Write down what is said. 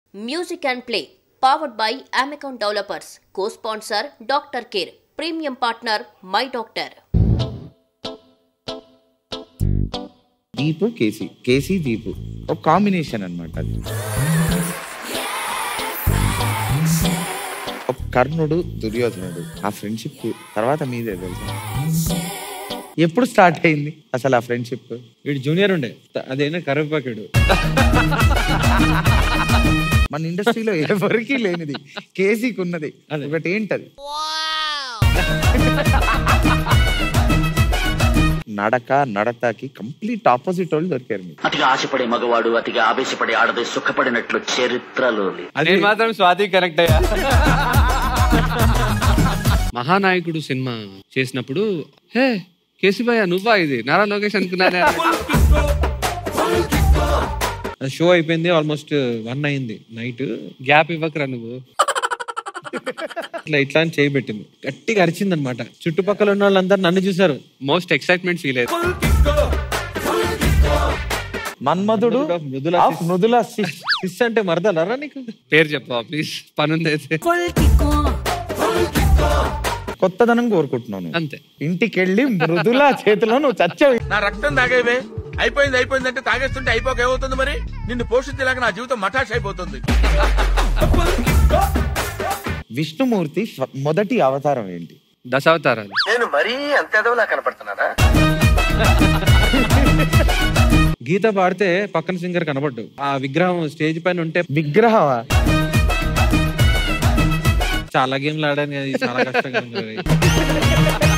Music and play powered by అమెకాన్ developers co sponsor doctor care premium partner my doctor Deepu K C K C Deepu ఒక combination అన్నమాట అది ఒక కర్ణుడు దుర్యోధనుడు ఆ ఫ్రెండ్షిప్ తర్వాత మీదే తెలుసా ఎప్పుడు స్టార్ట్ అయింది అసలు ఆ ఫ్రెండ్షిప్ వీడు జూనియర్ ఉండే అదేనా కరివేపాకుడు మన ఇండస్ట్రీలో ఎవరికి లేనిది కేసీకి ఉన్నది అదే. ఒకటి ఏంటది నడక నడతకి కంప్లీట్ ఆపోజిట్ వాళ్ళు దొరికారు మీకు అతిగా ఆశపడే మగవాడు అతిగా ఆవేశపడే ఆడది సుఖపడినట్లు చరిత్రలో లేదు. అది మాత్రం స్వాతి కరెక్ట్ అయ్యా మహానాయకుడు సినిమా చేసినప్పుడు హే కేశీభయ్య నువ్వా ఇది నారా లోకేష్ అనుకున్నానే షో అయిపోయింది ఆల్మోస్ట్ వన్ అయింది నైట్ గ్యాప్ ఇవ్వకరా నువ్వు ఇట్లా ఇట్లా అని చేయబెట్టింది గట్టిగా అరిచింది అనమాట చుట్టుపక్కల ఉన్న వాళ్ళందరూ నన్ను చూసారు మోస్ట్ ఎక్సైట్మెంట్ ఫీల్ అయ్యింది Manmadhudu Mrudula- Mrudula of sis. Mrudula sis. Sis అంటే మరదలరా నీకు పేరు చెప్పవా ప్లీజ్ పనుంది అయితే కొత్తదనం కోరుకుంటున్నాను అంతే ఇంటికి వెళ్ళి మృదుల చేతిలో నువ్వు చచ్చావు నా రక్తం తాగేవే అయిపోయింది అయిపోయింది అంటే తాగేస్తుంటే అయిపోక ఏమవుతుంది మరి నిన్ను పోషించేలాగా నా జీవితం మఠాష్ అయిపోతుంది విష్ణుమూర్తి ఫ- మొదటి అవతారం ఏంటి దశావతారాలు నేను మరీ అంత ఎదవలా కనపడుతున్నానా గీత పాడితే పక్కన సింగర్ కనబడ్డు ఆ విగ్రహం స్టేజ్ పైన ఉంటే విగ్రహం చాలా గేమ్లు ఆడాను కదా, ఇది చాలా కష్టంగా ఉంది